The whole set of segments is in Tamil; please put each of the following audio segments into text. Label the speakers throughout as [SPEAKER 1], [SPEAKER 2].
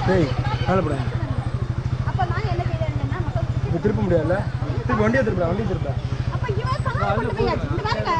[SPEAKER 1] டேய் கவலைப்படாத
[SPEAKER 2] அப்ப நான் என்ன செய்யறேன்னா மக்கள்
[SPEAKER 1] இப்போ திருப்ப முடியாதுல்ல திருப்பி வண்டியை திருப்பா வண்டியை திருப்பா
[SPEAKER 2] அப்ப இவன் கார் கொண்டு போயாச்சு இங்க பாருங்க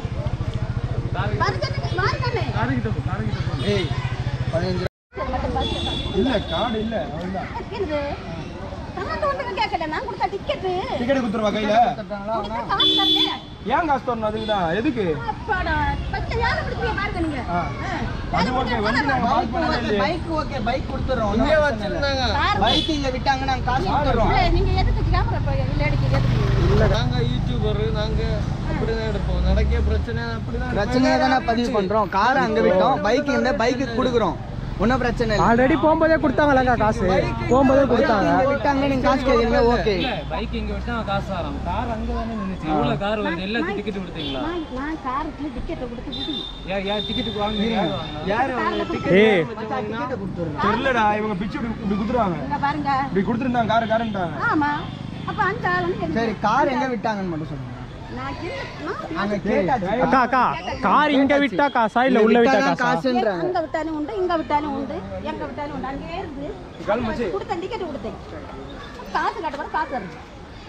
[SPEAKER 2] பாருங்க பாருங்க
[SPEAKER 1] ஏய் பதினஞ்சு
[SPEAKER 2] மட்டும் பாருங்க
[SPEAKER 1] இல்லை கார்டு இல்லை அவ்வளோதான்
[SPEAKER 2] என்னது கமெண்ட் ஒன்றுமே கேட்கல நான் கொடுத்த டிக்கெட்டு
[SPEAKER 1] டிக்கெட் கொடுத்துருவா கையில்
[SPEAKER 2] கொடுத்த காசு தரல
[SPEAKER 1] ஏன் காசு தரணும் அதுக்கு தான் எதுக்கு
[SPEAKER 2] அப்பாடா பத்து யாரை கொடுத்தீங்க பாருங்க நீங்க
[SPEAKER 1] ஆ அது ஓகே வண்டி நாங்கள் பார்க் பண்ணவே இல்லையே
[SPEAKER 3] பைக் ஓகே பைக் கொடுத்துறோம்
[SPEAKER 1] இங்கே வச்சிருந்தாங்க
[SPEAKER 2] கார்
[SPEAKER 3] பைக் இங்க விட்டாங்க நாங்க காசு கொடுத்துறோம்
[SPEAKER 2] ஏய், நீங்க எதுக்கு கேமரா போய் இல்ல அடிக்க எதுக்கு
[SPEAKER 4] நாங்க யூடியூபர் நாங்க அப்படிதான் எடுப்போம் நடக்க பிரச்சனை அப்படிதான்
[SPEAKER 3] பிரச்சனையை தானே பதிவு பண்றோம் கார் அங்க விட்டோம் பைக் இந்த பைக்கு கொடுக்குறோம் ஒன்றும் பிரச்சனை இல்லை
[SPEAKER 5] ஆல்ரெடி போகும்போதே கொடுத்தாங்களாக்கா காசு போகும்போதே கொடுத்தாங்க
[SPEAKER 3] இங்க விட்டாங்க நீங்க காசு கேட்குறீங்க ஓகே
[SPEAKER 4] பைக் இங்க விட்டா காசு தரோம் கார் அங்க தானே நின்னுச்சு எவ்வளவு கார் வருது எல்லாத்துக்கும் டிக்கெட் கொடுத்தீங்களா
[SPEAKER 2] நான் நான் காருக்கு டிக்கெட்டை கொடுத்து விட்டு
[SPEAKER 4] யார் யார் டிக்கெட் வாங்குறீங்க யார் வாங்குனா?
[SPEAKER 3] யாரு
[SPEAKER 5] ஏய்
[SPEAKER 1] தெரியலடா இவங்க பிச்சு இப்படி இப்படி குத்துருவாங்க
[SPEAKER 2] இங்க பாருங்க
[SPEAKER 1] இப்படி கொடுத்துருந்தாங்க காரு காருன்ட்டாங்க
[SPEAKER 2] ஆமா அப்ப அந்த ஆள் வந்து எனக்கு-
[SPEAKER 3] சரி கார் எங்க விட்டாங்கன்னு மட்டும் சொல்லுங்க
[SPEAKER 2] நான் இல்ல, நான்
[SPEAKER 3] அங்க கேட்டாச்சு
[SPEAKER 5] அக்கா அக்கா கார் இங்க விட்டா காசா இல்ல உள்ள விட்டா
[SPEAKER 3] விட்டாதான்
[SPEAKER 5] காசா
[SPEAKER 3] காசுன்றாங்க
[SPEAKER 2] அங்க விட்டாலும் உண்டு இங்க விட்டாலும் உண்டு எங்க விட்டாலும் உண்டு அங்கே இருந்து கொடுத்தேன் டிக்கெட் கொடுத்தேன் காசு கட்ட கூட காசு தரணும்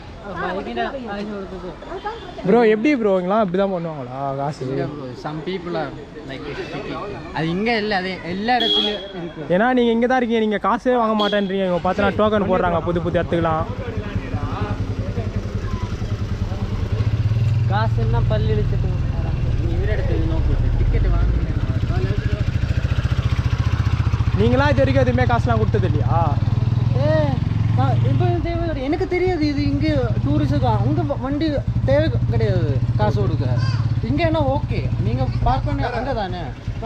[SPEAKER 5] ப்ரோ எப்படி ப்ரோ இங்கெல்லாம் இப்படிதான் பண்ணுவாங்களா காசு
[SPEAKER 4] சம் பீப்புள் ஆர் லைக் அது இங்க இல்ல அது எல்லா இடத்துலயும் இருக்கு
[SPEAKER 5] ஏன்னா நீங்க இங்க தான் இருக்கீங்க நீங்க காசே வாங்க மாட்டேன்றீங்க இவங்க பார்த்தா டோக்கன் போடுறாங்க புது புது இடத்துக்குலாம்
[SPEAKER 4] காசுன்னா பல்லு இழுத்துட்டு நீ இவர இடத்துக்கு நோக்கு டிக்கெட் வாங்க
[SPEAKER 5] நீங்களா இது வரைக்கும் எதுவுமே காசுலாம் கொடுத்தது இல்லையா
[SPEAKER 4] இப்போ தேவை எனக்கு தெரியாது இது இங்கே டூரிஸ்ட்டுக்கு அங்கே வண்டி தேவை கிடையாது காசு கொடுக்க இங்கே என்ன ஓகே நீங்கள் பார்க் பண்ணி அங்கே தானே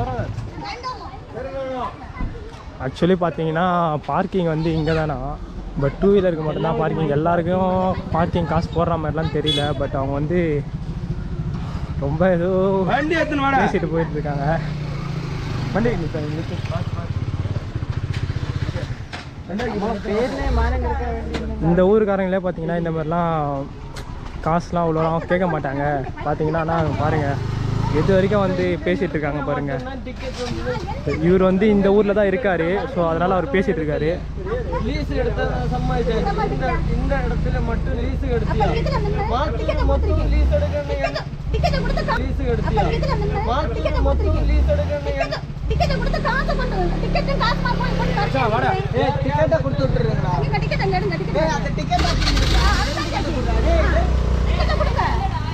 [SPEAKER 5] ஆக்சுவலி பார்த்தீங்கன்னா பார்க்கிங் வந்து இங்கே தானா பட் டூ வீலருக்கு மட்டும்தான் பார்க்கிங் எல்லாருக்கும் பார்க்கிங் காசு போடுற மாதிரிலாம் தெரியல பட் அவங்க வந்து ரொம்ப ஏதோ
[SPEAKER 1] வண்டி எடுத்துன்னு வாடா
[SPEAKER 5] பேசிட்டு போயிட்டு இருக்காங்க வண்டி நிறுத்து, நிறுத்து.
[SPEAKER 4] பேர்லேயே மானம் கிடைக்க வேண்டிய
[SPEAKER 5] இந்த ஊருக்காரங்களே பார்த்தீங்கன்னா இந்த மாதிரிலாம் காசுலாம் அவ்வளோலாம் கேட்க மாட்டாங்க பார்த்தீங்கன்னா ஆனால் பாருங்கள் எது வரைக்கும் வந்து பேசிகிட்டு இருக்காங்க பாருங்க
[SPEAKER 4] டிக்கெட் வந்து
[SPEAKER 5] இவர் வந்து இந்த ஊரில் தான் இருக்காரு ஸோ அதனால் அவர் பேசிகிட்டு இருக்காரு
[SPEAKER 4] லீஸ் எடுத்தா சம்பாதிச்சாச்சு இந்த இந்த இடத்துல மட்டும் லீஸ் எடுத்தியா
[SPEAKER 2] இதுல நின்னு
[SPEAKER 4] மார்க்கெட்
[SPEAKER 2] டிக்கெட்டை
[SPEAKER 4] மொத்தம்
[SPEAKER 2] கொடுத்துருக்கீங்க
[SPEAKER 4] லீஸ் எடுக்கணும்
[SPEAKER 2] டிக்கெட்டை கொடுத்து கா-
[SPEAKER 4] லீஸ்
[SPEAKER 2] அப்ப
[SPEAKER 4] எடுத்தியா
[SPEAKER 2] இதுல நின்னு டிக்கெட்டை
[SPEAKER 4] மார்க்கெட் மொத்தம்
[SPEAKER 2] கொடுத்துருக்கீங்க
[SPEAKER 4] லீஸ் எடுக்கணும்
[SPEAKER 2] டிக்கெட்டை- டிக்கெட்டை கொடுத்து காசு கொண்டு வந்து டிக்கெட்டு காசு மா போய் கொண்டு தரேன்.
[SPEAKER 3] ஏய் டிக்கெட்டை கொடுத்து விட்டுருங்களா
[SPEAKER 2] நீங்க டிக்கெட் அங்க எடுங்க டிக்கெட்
[SPEAKER 3] ஏய் அந்த டிக்கெட்
[SPEAKER 2] டிக்கெட்டை கொடுங்க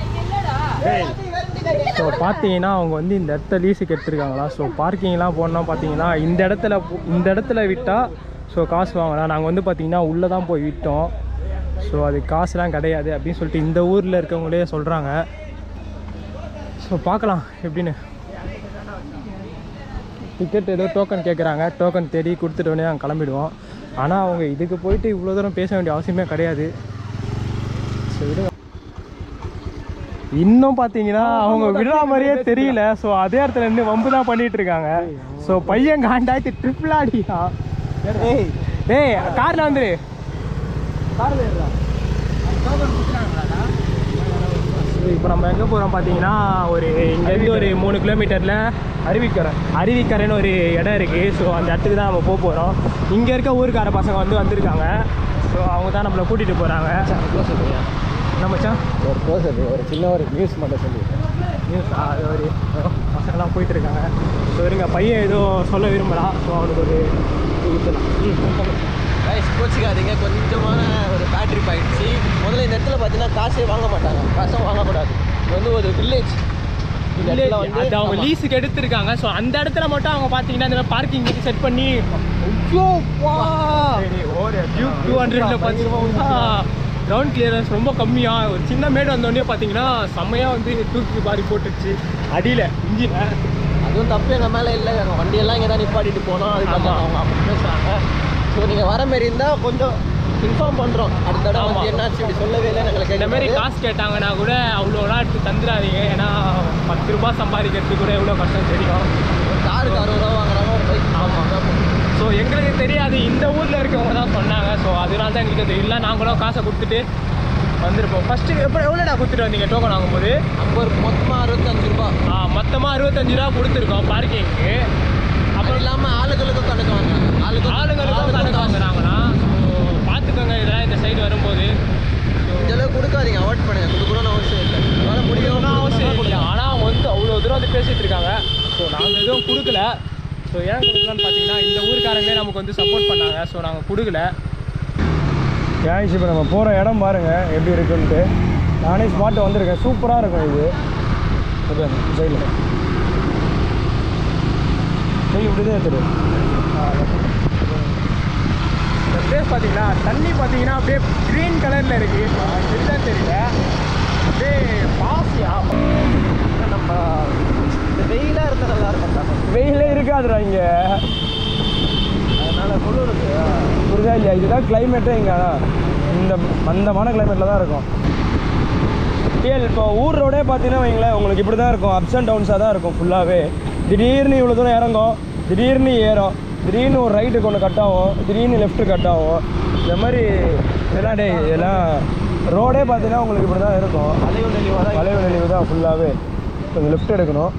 [SPEAKER 5] ஸோ பார்த்தீங்கன்னா அவங்க வந்து இந்த இடத்த லீஸுக்கு எடுத்துருக்காங்களா ஸோ பார்க்கிங்லாம் போனோம் பார்த்தீங்கன்னா இந்த இடத்துல போ- இந்த இடத்துல விட்டால் ஸோ காசு வாங்கலாம் நாங்கள் வந்து பார்த்தீங்கன்னா உள்ளே தான் போய் விட்டோம் ஸோ அது காசுலாம் கிடையாது அப்படின்னு சொல்லிட்டு இந்த ஊரில் இருக்கவங்களே சொல்கிறாங்க ஸோ பார்க்கலாம் எப்படின்னு டிக்கெட் ஏதோ டோக்கன் கேட்குறாங்க டோக்கன் தேடி கொடுத்துட்டு உடனே நாங்கள் கிளம்பிடுவோம் ஆனால் அவங்க இதுக்கு போயிட்டு இவ்வளோ தூரம் பேச வேண்டிய அவசியமே கிடையாது ஸோ விடுங்க இன்னும் பார்த்தீங்கன்னா அவங்க விடுற மாதிரியே தெரியல ஸோ அதே இடத்துல இருந்து வம்பு தான் பண்ணிட்டு இருக்காங்க ஸோ பையன் காண்டாய்த்து ட்ரிப்பிள் ஆடியா
[SPEAKER 3] ஏய்
[SPEAKER 5] ஏய் காரில் வந்துரு இப்போ நம்ம எங்கே போகிறோம் பார்த்தீங்கன்னா ஒரு இங்கேருந்து ஒரு மூணு கிலோமீட்டரில் அருவிக்கரை அருவிக்கரைன்னு ஒரு இடம் இருக்குது ஸோ அந்த இடத்துக்கு தான் நம்ம போக போகிறோம் இங்கே இருக்க ஊருக்கார பசங்க வந்து வந்திருக்காங்க ஸோ அவங்க தான் நம்மளை கூட்டிகிட்டு போகிறாங்க என்ன மச்சான்
[SPEAKER 3] ஒரு க்ளோஸ் ஒரு சின்ன ஒரு நியூஸ் மட்டும் சொல்லி
[SPEAKER 5] நியூஸ் அது ஒரு பசங்களாம் போயிட்டு இருக்காங்க ஸோ இருங்க பையன் ஏதோ சொல்ல விரும்பலாம் ஸோ அவனுக்கு ஒரு
[SPEAKER 4] கைஸ் கோச்சிக்காதீங்க கொஞ்சமான ஒரு பேட்டரி போயிடுச்சு முதல்ல இந்த இடத்துல பார்த்தீங்கன்னா காசே வாங்க மாட்டாங்க காசும் வாங்கக்கூடாது இது வந்து ஒரு வில்லேஜ் இந்த இடத்துல வந்து
[SPEAKER 5] அது அவங்க
[SPEAKER 4] ஆமா.
[SPEAKER 5] லீஸுக்கு எடுத்திருக்காங்க ஸோ அந்த இடத்துல மட்டும் அவங்க பார்த்தீங்கன்னா இந்த மாதிரி பார்க்கிங் செட் பண்ணி ஐயோ ஒரு டூ ஹண்ட்ரட்ல பார்த்தீங்கன்னா கிரவுண்ட் கிளியரன்ஸ் ரொம்ப கம்மியாக ஒரு சின்ன மேடு வந்தோடனே பார்த்தீங்கன்னா செம்மையாக வந்து தூக்கி பாரி போட்டுருச்சு அடியில் இன்ஜினை
[SPEAKER 4] அதுவும் தப்பு எங்கள் மேலே இல்லை எங்கள் வண்டியெல்லாம் இங்கே தான் நிப்பாட்டிட்டு போனோம் அதுக்கப்புறம்
[SPEAKER 5] ஆமா.
[SPEAKER 4] அவங்க அப்படி பேசுகிறாங்க ஸோ நீங்கள் வர மாரி இருந்தால் கொஞ்சம் இன்ஃபார்ம் பண்ணுறோம் அடுத்த தடவை
[SPEAKER 5] ஆமா.
[SPEAKER 4] வந்து என்னாச்சு இப்படி சொல்லவே இல்லை எங்களுக்கு
[SPEAKER 5] இந்த மாதிரி காசு கேட்டாங்கன்னா கூட அவ்வளோலாம் எடுத்து தந்துடாதீங்க ஏன்னா பத்து ரூபாய் சம்பாதிக்கிறதுக்கு கூட எவ்வளோ கஷ்டம் தெரியும்
[SPEAKER 4] காருக்கு அறுபது ரூபா வாங்குறாங்க ஒரு பைக்
[SPEAKER 5] ஆமாம் ஸோ எங்களுக்கு தெரியாது இந்த ஊரில் இருக்கவங்க தான் சொன்னாங்க ஸோ அதனால தான் எங்களுக்கு அது இல்லை நாங்களும் காசை கொடுத்துட்டு வந்திருப்போம் ஃபஸ்ட்டு எப்போ எவ்வளோடா கொடுத்துட்டு வந்தீங்க டோக்கன் வாங்கும்போது
[SPEAKER 4] ஐம்பது மொத்தமாக அறுபத்தஞ்சு ரூபா
[SPEAKER 5] மொத்தமாக அறுபத்தஞ்சு ரூபா கொடுத்துருக்கோம் பார்க்கிங்க்கு
[SPEAKER 4] அப்புறம் இல்லாமல் ஆளுகளுக்கும் கணக்கு வாங்க ஆளுக்கு
[SPEAKER 5] ஆளுங்களுக்கும் ஸோ ஏன் கொடுக்கலன்னு பார்த்தீங்கன்னா இந்த ஊருக்காரங்களே நமக்கு வந்து சப்போர்ட் பண்ணாங்க ஸோ நாங்கள் கொடுக்கல
[SPEAKER 1] கேஷ் இப்போ நம்ம போகிற இடம் பாருங்க எப்படி இருக்குன்ட்டு நானே ஸ்பாட்டு வந்திருக்கேன் சூப்பராக இருக்கும் இது சைடில் சரி இப்படி தான் எடுத்துரு
[SPEAKER 5] இந்த பிளேஸ் பார்த்தீங்கன்னா தண்ணி பார்த்தீங்கன்னா அப்படியே க்ரீன் கலரில் இருக்குது இதுதான் தெரியல அப்படியே பாசியா
[SPEAKER 3] நம்ம இந்த வெயிலாக இருந்தால் நல்லா இருக்கும்
[SPEAKER 1] வெயிலே இருக்காதுடா இங்கே
[SPEAKER 3] அதனால குளிருக்கு
[SPEAKER 1] புரியுதா இல்லையா இதுதான் கிளைமேட்டே இங்கே இந்த மந்தமான கிளைமேட்டில் தான் இருக்கும் டிஎல் இப்போ ஊர் ரோடே பார்த்தீங்கன்னா வைங்களேன் உங்களுக்கு இப்படி தான் இருக்கும் அப்ஸ் அண்ட் டவுன்ஸாக தான் இருக்கும் ஃபுல்லாகவே திடீர்னு இவ்வளோ தூரம் இறங்கும் திடீர்னு ஏறும் திடீர்னு ஒரு ரைட்டுக்கு ஒன்று கட் ஆகும் திடீர்னு லெஃப்ட்டு கட் ஆகும் இந்த மாதிரி இதெல்லாம் டே இதெல்லாம் ரோடே பார்த்தீங்கன்னா உங்களுக்கு இப்படி தான் இருக்கும்
[SPEAKER 3] அலைவு நெளிவாக தான்
[SPEAKER 1] வளைவு நெளிவு தான் ஃபுல்லாகவே கொஞ்சம் லெஃப்ட் எடுக்கணும்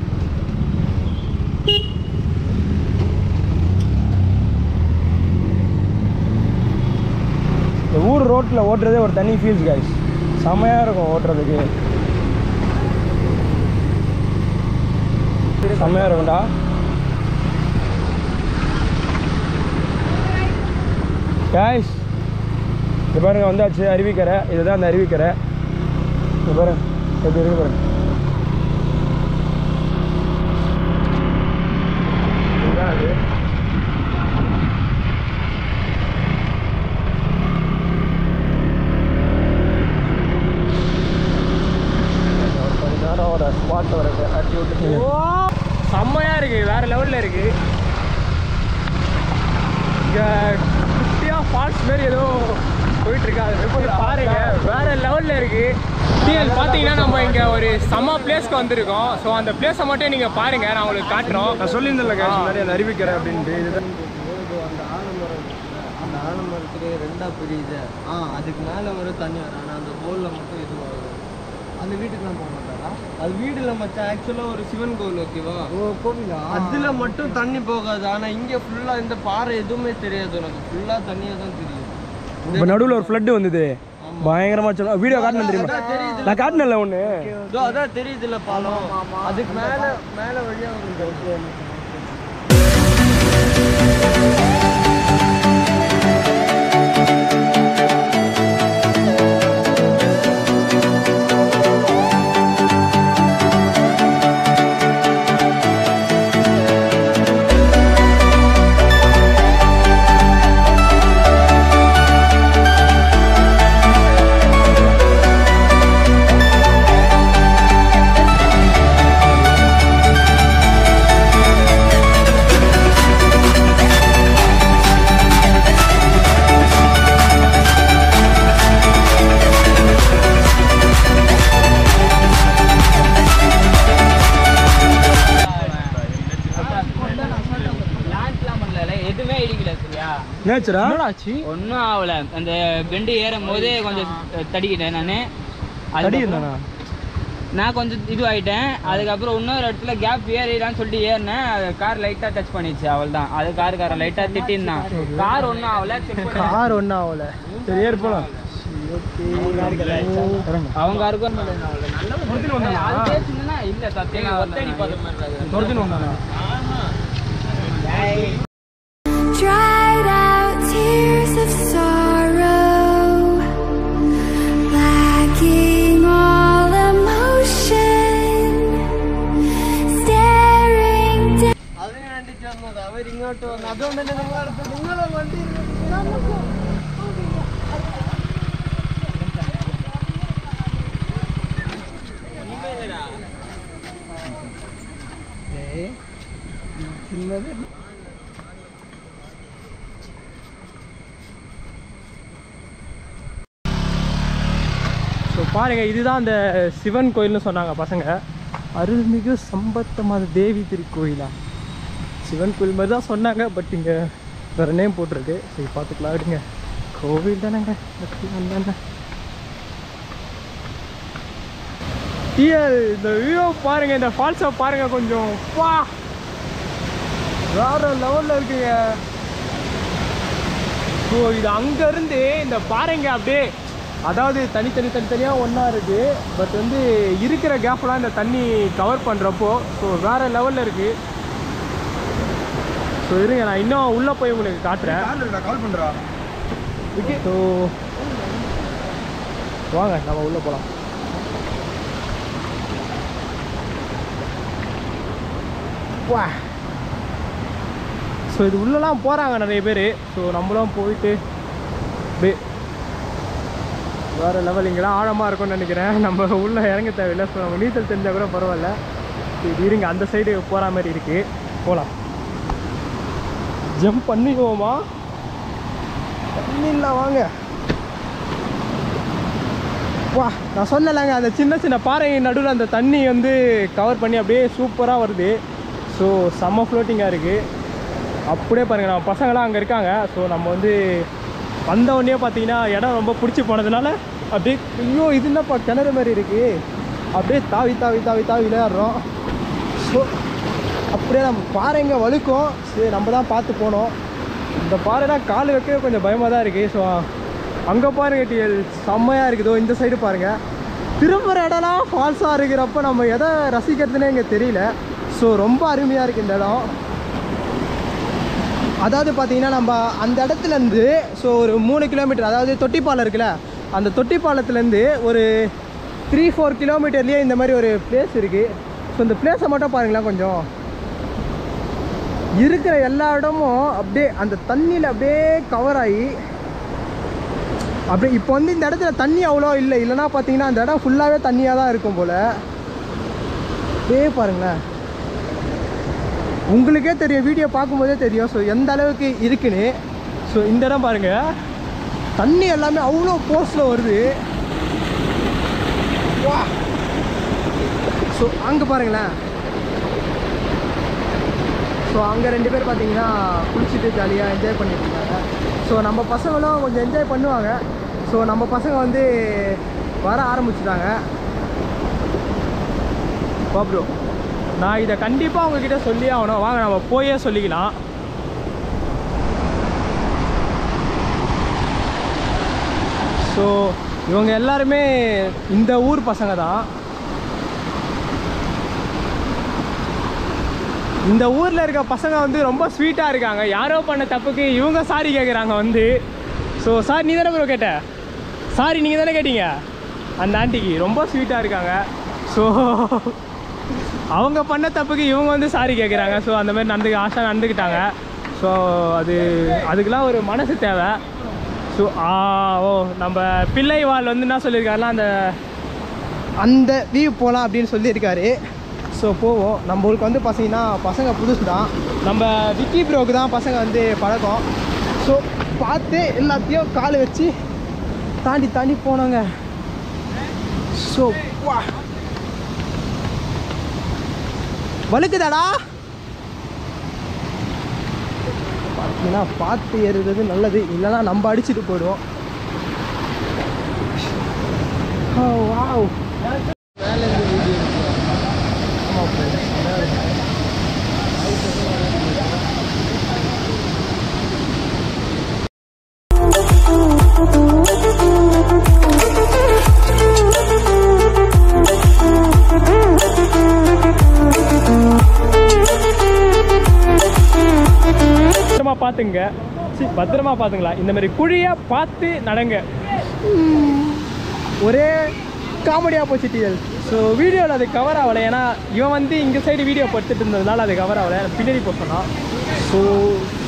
[SPEAKER 1] இந்த ஊர் ரோட்டில் ஓட்டுறதே ஒரு தனி ஃபீல்ஸ் கைஸ் செமையாக இருக்கும் ஓட்டுறதுக்கு செம்மையாக இருக்கும்டா கைஸ் இது பாருங்க வந்தாச்சு அருவிக்கரை இதுதான் அந்த அருவிக்கரை இது பாருங்க எப்படி இருக்கு பாருங்க இதுதான் அது ஒரு கொஞ்ச நேரம் ஒரு ஸ்பாட் வரது அடி விட்டு
[SPEAKER 5] செம்மையாக இருக்குது வேறு லெவலில் இருக்குது இங்கே குட்டியாக ஃபால்ஸ் மாதிரி ஏதோ போயிட்டு இருக்கு அது போய் பாருங்க வேற லெவலில் இருக்கு டிஎல் பார்த்தீங்கன்னா நம்ம இங்கே ஒரு செம்ம பிளேஸ்க்கு வந்திருக்கோம் ஸோ அந்த பிளேஸை மட்டும் நீங்கள் பாருங்க நான் உங்களுக்கு காட்டுறோம்
[SPEAKER 1] நான் சொல்லியிருந்தேன்ல கேஷ் முன்னாடி அந்த அருவிக்கரை அப்படின்ட்டு இதுதான்
[SPEAKER 3] அந்த ஆலமரம் அந்த ஆலமரத்துலேயே ரெண்டாக பிரியுது ஆ அதுக்கு மேலே ஒரு தண்ணி வரும் ஆனால் அந்த போலில் மட்டும் இதுவாகும் அந்த வீட்டுக்குலாம் போக மாட்டாரா அது வீடுல மச்சான் ஆக்சுவலாக ஒரு சிவன் கோவில் ஓகேவா
[SPEAKER 4] ஓ கோவிலா
[SPEAKER 3] அதுல மட்டும் தண்ணி போகாது ஆனா இங்க ஃபுல்லா இந்த பாறை எதுவுமே தெரியாது உனக்கு ஃபுல்லா தண்ணியா தான் தெரியும்
[SPEAKER 1] இப்போ நடுவில் ஒரு ஃப்ளட்டு வந்தது பயங்கரமாக சொல்ல வீடியோ காட்டினேன் தெரியுமா நான் காட்டினேன்ல ஒன்று
[SPEAKER 3] இதோ அதான் தெரியுதுல்ல பாலம் அதுக்கு மேல மேல வழியா வரும்
[SPEAKER 6] லான்ச்லாம் பண்ணல எதுவுமே இடிக்கல சரியா
[SPEAKER 1] நேச்சரா
[SPEAKER 5] ஆச்சு
[SPEAKER 6] ஒன்றும் ஆகல அந்த பெண்டு ஏறும் போதே கொஞ்சம் தடிக்கிட்டேன் நான்
[SPEAKER 1] தடி இருந்தானா
[SPEAKER 6] நான் கொஞ்சம் இதுவாயிட்டேன் அதுக்கப்புறம் இன்னொரு இடத்துல கேப் ஏறிடான்னு சொல்லிட்டு ஏறினேன் கார் லைட்டாக டச் பண்ணிச்சு அவள் தான் அது காருக்காரன் லைட்டாக திட்டிருந்தான் கார் ஒன்றும் ஆகல check பண்ணி-
[SPEAKER 5] கார் ஒன்றும் ஆகல
[SPEAKER 1] சரி ஏறு போலாம்
[SPEAKER 6] அவங்க காருக்கும் அது பேசுனா இல்ல சத்தியம் ஒத்தடி பார்த்த மாதிரி இருக்கு.
[SPEAKER 1] துரத்தின்னு வந்தானா
[SPEAKER 7] dried out tears of sorrow, lacking all emotion, staring down.
[SPEAKER 3] അതിന് വേണ്ടിട്ട് വന്നത് അവരിങ്ങോട്ട് വന്നു അതുകൊണ്ട് തന്നെ നിങ്ങൾ അടുത്ത് നിങ്ങളെ വണ്ടി
[SPEAKER 5] ஸோ பாருங்க இதுதான் அந்த சிவன் கோயில்னு சொன்னாங்க பசங்க அருள்மிகு சம்பத்தமாத தேவி திருக்கோயிலா சிவன் கோயில் மாதிரி தான் சொன்னாங்க பட் இங்கே வேறு நேம் போட்டிருக்கு சரி பார்த்துக்கலாம் விடுங்க கோவில் தானேங்க வந்தாங்க டிஎல் இந்த வியூ பாருங்க இந்த ஃபால்ஸை பாருங்க கொஞ்சம் பா வேற லெவலில் இருக்குங்க ஸோ இது அங்கேருந்து இந்த பாறைங்க அப்படியே அதாவது தனித்தனி தனித்தனியாக ஒன்றா இருக்குது பட் வந்து இருக்கிற கேப்லாம் இந்த தண்ணி கவர் பண்ணுறப்போ ஸோ வேறு லெவலில் இருக்குது ஸோ இருங்க நான் இன்னும் உள்ளே போய் உங்களுக்கு காட்டுறேன்
[SPEAKER 1] கால் இருக்குடா கால் பண்ணுறா
[SPEAKER 5] ஸோ வாங்க நம்ம உள்ளே போகலாம் வா ஸோ இது உள்ளலாம் போகிறாங்க நிறைய பேர் ஸோ நம்மளும் போயிட்டு அப்படியே வேறு லெவல் இங்கெல்லாம் ஆழமாக இருக்கும்னு நினைக்கிறேன் நம்ம உள்ளே இறங்க தேவையில்லை ஸோ நம்ம நீச்சல் தெரிஞ்சால் கூட பரவாயில்ல சரி இருங்க அந்த சைடு போகிற மாதிரி இருக்குது போகலாம் ஜம்ப் பண்ணிக்குவோமா இல்லை வாங்க வா நான் சொன்னலைங்க அந்த சின்ன சின்ன பாறை நடுவில் அந்த தண்ணி வந்து கவர் பண்ணி அப்படியே சூப்பராக வருது ஸோ செம்ம ஃப்ளோட்டிங்காக இருக்குது அப்படியே பாருங்கள் நம்ம பசங்களாம் அங்கே இருக்காங்க ஸோ நம்ம வந்து வந்த உடனே பார்த்தீங்கன்னா இடம் ரொம்ப பிடிச்சி போனதுனால அப்படியே ஐயோ இது என்னப்பா கிணறு மாதிரி இருக்குது அப்படியே தாவி தாவி தாவி தாவி விளையாடுறோம் ஸோ அப்படியே நம்ம பாறைங்க வழுக்கும் சரி நம்ம தான் பார்த்து போனோம் இந்த பாறைலாம் கால் வைக்கவே கொஞ்சம் பயமாக தான் இருக்குது ஸோ அங்கே பாருங்க டிஎல் செம்மையாக இருக்குதோ இந்த சைடு பாருங்கள் திரும்புகிற இடம்லாம் ஃபால்ஸாக இருக்கிறப்ப நம்ம எதை ரசிக்கிறதுனே இங்கே தெரியல ஸோ ரொம்ப அருமையாக இருக்குது இந்த இடம் அதாவது பார்த்தீங்கன்னா நம்ம அந்த இடத்துலேருந்து ஸோ ஒரு மூணு கிலோமீட்டர் அதாவது தொட்டிப்பாலம் இருக்குல்ல அந்த தொட்டிப்பாலத்துலேருந்து ஒரு த்ரீ ஃபோர் கிலோமீட்டர்லேயே இந்த மாதிரி ஒரு பிளேஸ் இருக்குது ஸோ இந்த பிளேஸை மட்டும் பாருங்களேன் கொஞ்சம் இருக்கிற எல்லா இடமும் அப்படியே அந்த தண்ணியில் அப்படியே கவர் ஆகி அப்படியே இப்போ வந்து இந்த இடத்துல தண்ணி அவ்வளோ இல்லை இல்லைன்னா பார்த்தீங்கன்னா அந்த இடம் ஃபுல்லாகவே தண்ணியாக தான் இருக்கும் போல் அப்படியே பாருங்களேன் உங்களுக்கே தெரியும் வீடியோ பார்க்கும்போதே தெரியும் ஸோ எந்த அளவுக்கு இருக்குன்னு ஸோ இந்த இடம் பாருங்கள் தண்ணி எல்லாமே அவ்வளோ போஸ்டில் வருது வா ஸோ அங்கே பாருங்களேன் ஸோ அங்கே ரெண்டு பேர் பார்த்தீங்கன்னா குளிச்சுட்டு ஜாலியாக என்ஜாய் பண்ணிட்டு இருக்காங்க ஸோ நம்ம பசங்களும் கொஞ்சம் என்ஜாய் பண்ணுவாங்க ஸோ நம்ம பசங்க வந்து வர ஆரம்பிச்சிட்டாங்க ப்ரோ நான் இதை கண்டிப்பாக உங்ககிட்ட சொல்லி ஆகணும் வாங்க நம்ம போயே சொல்லிக்கலாம் ஸோ இவங்க எல்லாருமே இந்த ஊர் பசங்க தான் இந்த ஊரில் இருக்க பசங்க வந்து ரொம்ப ஸ்வீட்டாக இருக்காங்க யாரோ பண்ண தப்புக்கு இவங்க சாரி கேட்குறாங்க வந்து ஸோ சார் நீ தானே ப்ரோ கேட்ட சாரி நீங்கள் தானே கேட்டீங்க அந்த ஆண்டிக்கு ரொம்ப ஸ்வீட்டாக இருக்காங்க ஸோ அவங்க பண்ண தப்புக்கு இவங்க வந்து சாரி கேட்குறாங்க ஸோ அந்த மாதிரி நடந்து ஆஷா நடந்துக்கிட்டாங்க ஸோ அது அதுக்கெலாம் ஒரு மனசு தேவை ஸோ ஆ ஓ நம்ம பிள்ளை வாழ் வந்து என்ன சொல்லியிருக்காருன்னா அந்த அந்த வியூ போகலாம் அப்படின்னு சொல்லியிருக்காரு ஸோ போவோம் நம்மளுக்கு வந்து பார்த்தீங்கன்னா பசங்க புதுசு தான் நம்ம விக்கி ப்ரோக்கு தான் பசங்க வந்து பழக்கம் ஸோ பார்த்து எல்லாத்தையும் கால் வச்சு தாண்டி தாண்டி போனோங்க ஸோ வா வழுக்குதாடா பார்த்தீங்கன்னா பார்த்து ஏறுறது நல்லது இல்லைன்னா நம்ம அடிச்சுட்டு போயிடுவோம் ஓ வாவ் பத்திரமா பார்த்துங்க சி பத்திரமா பார்த்துங்களா இந்த மாதிரி குழியை பார்த்து நடங்க ஒரே காமெடியாக போச்சு டிஎல் ஸோ வீடியோவில் அது கவர் ஆகலை ஏன்னா இவன் வந்து இங்கே சைடு வீடியோ படுத்துட்டு இருந்ததுனால அது கவர் ஆகலை பின்னாடி போக சொன்னான் ஸோ